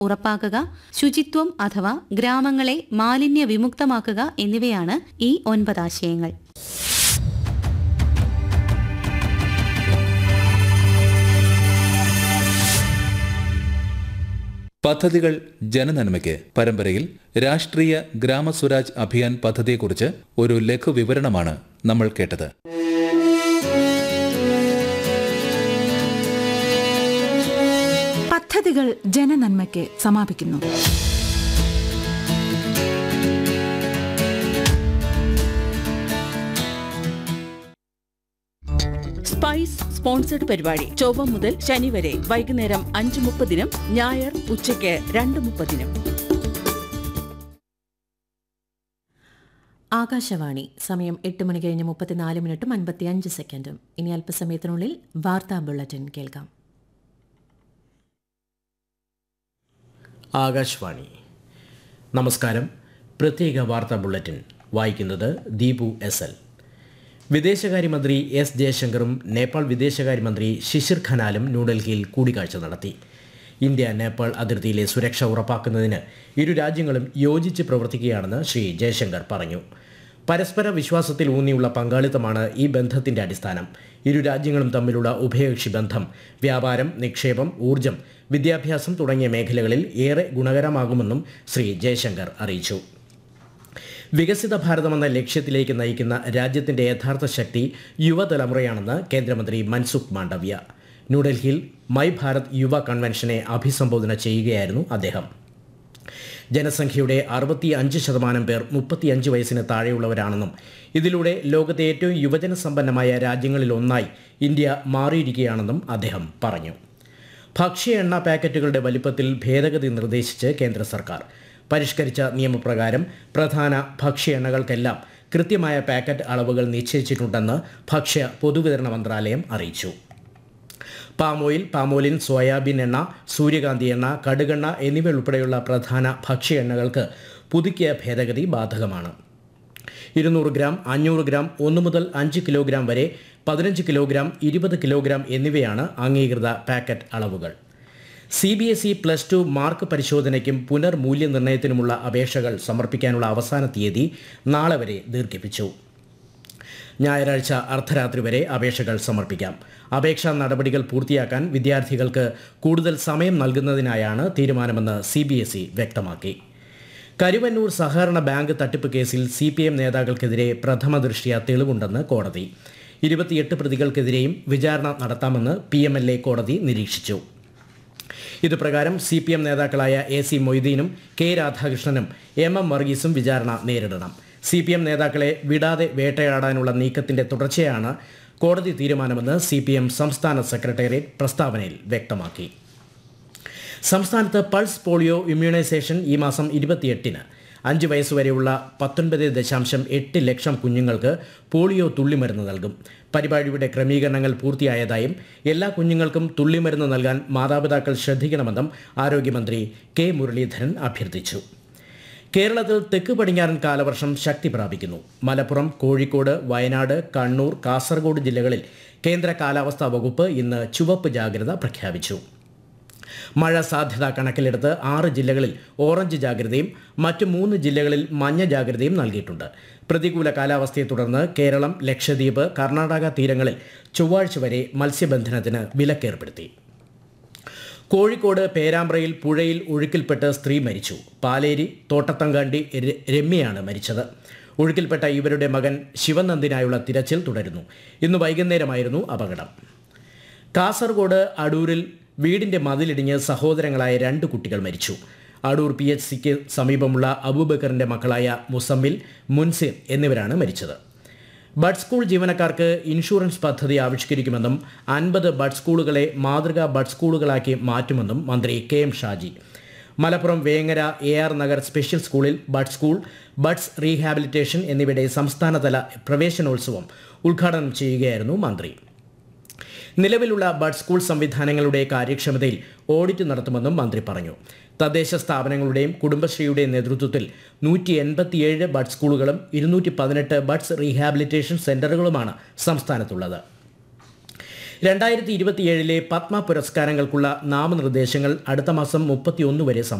ഉറപ്പാക്കുക ശുചിത്വം അഥവാ ഗ്രാമങ്ങളെ മാലിന്യ വിമുക്തമാക്കുക എന്നിവയാണ് ഈ ഒൻപത് ആശയങ്ങൾ പദ്ധതികൾ ജനനന്മയ്ക്ക് പരമ്പരയിൽ രാഷ്ട്രീയ ഗ്രാമസ്വരാജ് അഭിയാൻ പദ്ധതിയെക്കുറിച്ച് ഒരു ലഘു വിവരണമാണ് നമ്മൾ കേട്ടത് പദ്ധതികൾ ജനനന്മയ്ക്ക് സമാപിക്കുന്നു സ്പൈസ് സ്പോൺസർഡ് പരിപാടി ചൊവ്വ മുതൽ ശനി വരെ വൈകുന്നേരം അഞ്ച് മുപ്പതിനും ഞായർ ഉച്ചയ്ക്ക് രണ്ട് മുപ്പതിനും ആകാശവാണി സമയം എട്ട് മണി കഴിഞ്ഞ് മുപ്പത്തിനാല് മിനിറ്റും അൻപത്തിയഞ്ച് സെക്കൻഡും ഇനി അല്പസമയത്തിനുള്ളിൽ വാർത്താ ബുള്ളറ്റിൻ കേൾക്കാം ആകാശവാണി നമസ്കാരം പ്രത്യേക വാർത്താ ബുള്ളറ്റിൻ വായിക്കുന്നത് ദീപു എസ് എൽ വിദേശകാര്യമന്ത്രി എസ് ജയശങ്കറും നേപ്പാൾ വിദേശകാര്യമന്ത്രി ശിശിർ ഖനാലും ന്യൂഡൽഹിയിൽ കൂടിക്കാഴ്ച നടത്തി ഇന്ത്യ നേപ്പാൾ അതിർത്തിയിലെ സുരക്ഷ ഉറപ്പാക്കുന്നതിന് ഇരു രാജ്യങ്ങളും യോജിച്ച് പ്രവർത്തിക്കുകയാണെന്ന് ശ്രീ ജയശങ്കർ പറഞ്ഞു പരസ്പര വിശ്വാസത്തിൽ ഊന്നിയുള്ള പങ്കാളിത്തമാണ് ഈ ബന്ധത്തിന്റെ അടിസ്ഥാനം ഇരു രാജ്യങ്ങളും തമ്മിലുള്ള ഉഭയകക്ഷി ബന്ധം വ്യാപാരം നിക്ഷേപം ഊർജം വിദ്യാഭ്യാസം തുടങ്ങിയ മേഖലകളിൽ ഏറെ ഗുണകരമാകുമെന്നും ശ്രീ ജയശങ്കർ അറിയിച്ചു വികസിത ഭാരതമെന്ന ലക്ഷ്യത്തിലേക്ക് നയിക്കുന്ന രാജ്യത്തിന്റെ യഥാർത്ഥ ശക്തി യുവതലമുറയാണെന്ന് കേന്ദ്രമന്ത്രി മൻസുഖ് മാണ്ഡവ്യ ന്യൂഡൽഹിയിൽ മൈ ഭാരത് യുവ കൺവെൻഷനെ അഭിസംബോധന ചെയ്യുകയായിരുന്നു അദ്ദേഹം ജനസംഖ്യയുടെ അറുപത്തി അഞ്ച് ശതമാനം പേർ മുപ്പത്തിയഞ്ച് വയസ്സിന് താഴെയുള്ളവരാണെന്നും ഇതിലൂടെ ലോകത്തെ ഏറ്റവും യുവജന സമ്പന്നമായ രാജ്യങ്ങളിൽ ഒന്നായി ഇന്ത്യ മാറിയിരിക്കുകയാണെന്നും അദ്ദേഹം പറഞ്ഞു ഭക്ഷ്യ എണ്ണ പാക്കറ്റുകളുടെ വലിപ്പത്തിൽ ഭേദഗതി നിർദ്ദേശിച്ച് കേന്ദ്ര സർക്കാർ പരിഷ്കരിച്ച നിയമപ്രകാരം പ്രധാന ഭക്ഷ്യ എണ്ണകൾക്കെല്ലാം കൃത്യമായ പാക്കറ്റ് അളവുകൾ നിശ്ചയിച്ചിട്ടുണ്ടെന്ന് ഭക്ഷ്യ പൊതുവിതരണ മന്ത്രാലയം അറിയിച്ചു പാം ഓയിൽ പാമോലിൻ സോയാബീൻ എണ്ണ സൂര്യകാന്തി എണ്ണ കടുകെണ്ണ എന്നിവ ഉൾപ്പെടെയുള്ള പ്രധാന ഭക്ഷ്യ എണ്ണകൾക്ക് പുതുക്കിയ ഭേദഗതി ബാധകമാണ് ഇരുന്നൂറ് ഗ്രാം അഞ്ഞൂറ് ഗ്രാം ഒന്ന് മുതൽ അഞ്ച് കിലോഗ്രാം വരെ പതിനഞ്ച് കിലോഗ്രാം ഇരുപത് കിലോഗ്രാം എന്നിവയാണ് അംഗീകൃത പാക്കറ്റ് അളവുകൾ C B S E plus two mark പരിശോധനയ്ക്കും പുനർമൂല്യനിർണ്ണയത്തിനുമുള്ള അപേക്ഷകൾ സമർപ്പിക്കാനുള്ള അവസാന തീയതി നാളെ വരെ ദീർഘിപ്പിച്ചു ഞായറാഴ്ച അർദ്ധരാത്രി വരെ അപേക്ഷകൾ സമർപ്പിക്കാം അപേക്ഷാ നടപടികൾ പൂർത്തിയാക്കാൻ വിദ്യാർത്ഥികൾക്ക് കൂടുതൽ സമയം നൽകുന്നതിനായാണ് തീരുമാനമെന്ന് സി ബി എസ് ഇ വ്യക്തമാക്കി കരുവന്നൂർ സഹകരണ ബാങ്ക് തട്ടിപ്പ് കേസിൽ സി പി എം നേതാക്കൾക്കെതിരെ പ്രഥമ ദൃഷ്ട്യാ തെളിവുണ്ടെന്ന് കോടതി ഇരുപത്തിയെട്ട് പ്രതികൾക്കെതിരെയും വിചാരണ നടത്താമെന്ന് പി എം എൽ എ കോടതി നിരീക്ഷിച്ചു ഇത് പ്രകാരം സി പി എം നേതാക്കളായ എ സി മൊയ്തീനും കെ രാധാകൃഷ്ണനും എം എം വർഗീസും വിചാരണ നേരിടണം സി പി എം നേതാക്കളെ വിടാതെ വേട്ടയാടാനുള്ള നീക്കത്തിന്റെ തുടർച്ചയാണ് കോടതി തീരുമാനമെന്ന് സി പി എം സംസ്ഥാന സെക്രട്ടേറിയറ്റ് പ്രസ്താവനയിൽ വ്യക്തമാക്കി സംസ്ഥാനത്ത് പൾസ് പോളിയോ ഇമ്മ്യൂണൈസേഷൻ ഈ മാസം ഇരുപത്തിയെട്ടിന് അഞ്ച് വയസ്സുവരെയുള്ള പത്തൊൻപത് ദശാംശം എട്ട് ലക്ഷം കുഞ്ഞുങ്ങൾക്ക് പോളിയോ തുള്ളിമരുന്ന് നൽകും പരിപാടിയുടെ ക്രമീകരണങ്ങൾ പൂർത്തിയായതായും എല്ലാ കുഞ്ഞുങ്ങൾക്കും തുള്ളിമരുന്ന് നൽകാൻ മാതാപിതാക്കൾ ശ്രദ്ധിക്കണമെന്നും ആരോഗ്യമന്ത്രി കെ മുരളീധരൻ അഭ്യർത്ഥിച്ചു കേരളത്തിൽ തെക്ക് പടിഞ്ഞാറൻ കാലവർഷം ശക്തി പ്രാപിക്കുന്നു മലപ്പുറം കോഴിക്കോട് വയനാട് കണ്ണൂർ കാസർഗോഡ് ജില്ലകളിൽ കേന്ദ്ര കാലാവസ്ഥാ വകുപ്പ് ഇന്ന് ചുവപ്പ് ജാഗ്രത പ്രഖ്യാപിച്ചു മഴ സാധ്യത കണക്കിലെടുത്ത് ആറ് ജില്ലകളിൽ ഓറഞ്ച് ജാഗ്രതയും മറ്റ് മൂന്ന് ജില്ലകളിൽ മഞ്ഞ ജാഗ്രതയും നൽകിയിട്ടുണ്ട് പ്രതികൂല കാലാവസ്ഥയെ തുടർന്ന് കേരളം ലക്ഷദ്വീപ് കർണാടക തീരങ്ങളിൽ ചൊവ്വാഴ്ച വരെ മത്സ്യബന്ധനത്തിന് വിലക്കേർപ്പെടുത്തി കോഴിക്കോട് പേരാമ്പ്രയിൽ പുഴയിൽ ഒഴുക്കിൽപ്പെട്ട് സ്ത്രീ മരിച്ചു പാലേരി തോട്ടത്തങ്കാണ്ടി ര- രമ്യയാണ് മരിച്ചത് ഒഴുക്കിൽപ്പെട്ട ഇവരുടെ മകൻ ശിവനന്ദിനായുള്ള തിരച്ചിൽ തുടരുന്നു ഇന്ന് വൈകുന്നേരമായിരുന്നു അപകടം കാസർഗോഡ് അടൂരിൽ വീടിന്റെ മതിലിടിഞ്ഞ് സഹോദരങ്ങളായ രണ്ട് കുട്ടികൾ മരിച്ചു അടൂർ പി എച്ച് സിക്ക് സമീപമുള്ള അബൂബക്കറിന്റെ മക്കളായ മുസമ്മിൽ മുൻസിർ എന്നിവരാണ് മരിച്ചത് ബഡ് സ്കൂൾ ജീവനക്കാർക്ക് ഇൻഷുറൻസ് പദ്ധതി ആവിഷ്കരിക്കുമെന്നും അൻപത് ബഡ് സ്കൂളുകളെ മാതൃകാ ബഡ് സ്കൂളുകളാക്കി മാറ്റുമെന്നും മന്ത്രി K M Shaji Malappuram Vengara A R Nagar special സ്കൂളിൽ ബഡ് സ്കൂൾ ബഡ്സ് റീഹാബിലിറ്റേഷൻ എന്നിവയുടെ സംസ്ഥാനതല പ്രവേശനോത്സവം ഉദ്ഘാടനം ചെയ്യുകയായിരുന്നു മന്ത്രി നിലവിലുള്ള ബഡ് സ്കൂൾ സംവിധാനങ്ങളുടെ കാര്യക്ഷമതയിൽ ഓഡിറ്റ് നടത്തുമെന്നും മന്ത്രി പറഞ്ഞു തദ്ദേശ സ്ഥാപനങ്ങളുടെയും കുടുംബശ്രീയുടെയും നേതൃത്വത്തിൽ നൂറ്റി എൺപത്തിയേഴ് ബഡ് സ്കൂളുകളും ഇരുന്നൂറ്റി പതിനെട്ട് ബഡ്സ് റീഹാബിലിറ്റേഷൻ സെന്ററുകളുമാണ് സംസ്ഥാനത്തുള്ളത് രണ്ടായിരത്തി ഇരുപത്തിയേഴിലെ പത്മ പുരസ്കാരങ്ങൾക്കുള്ള നാമനിർദ്ദേശങ്ങൾ അടുത്ത മാസം മുപ്പത്തിയൊന്ന് വരെ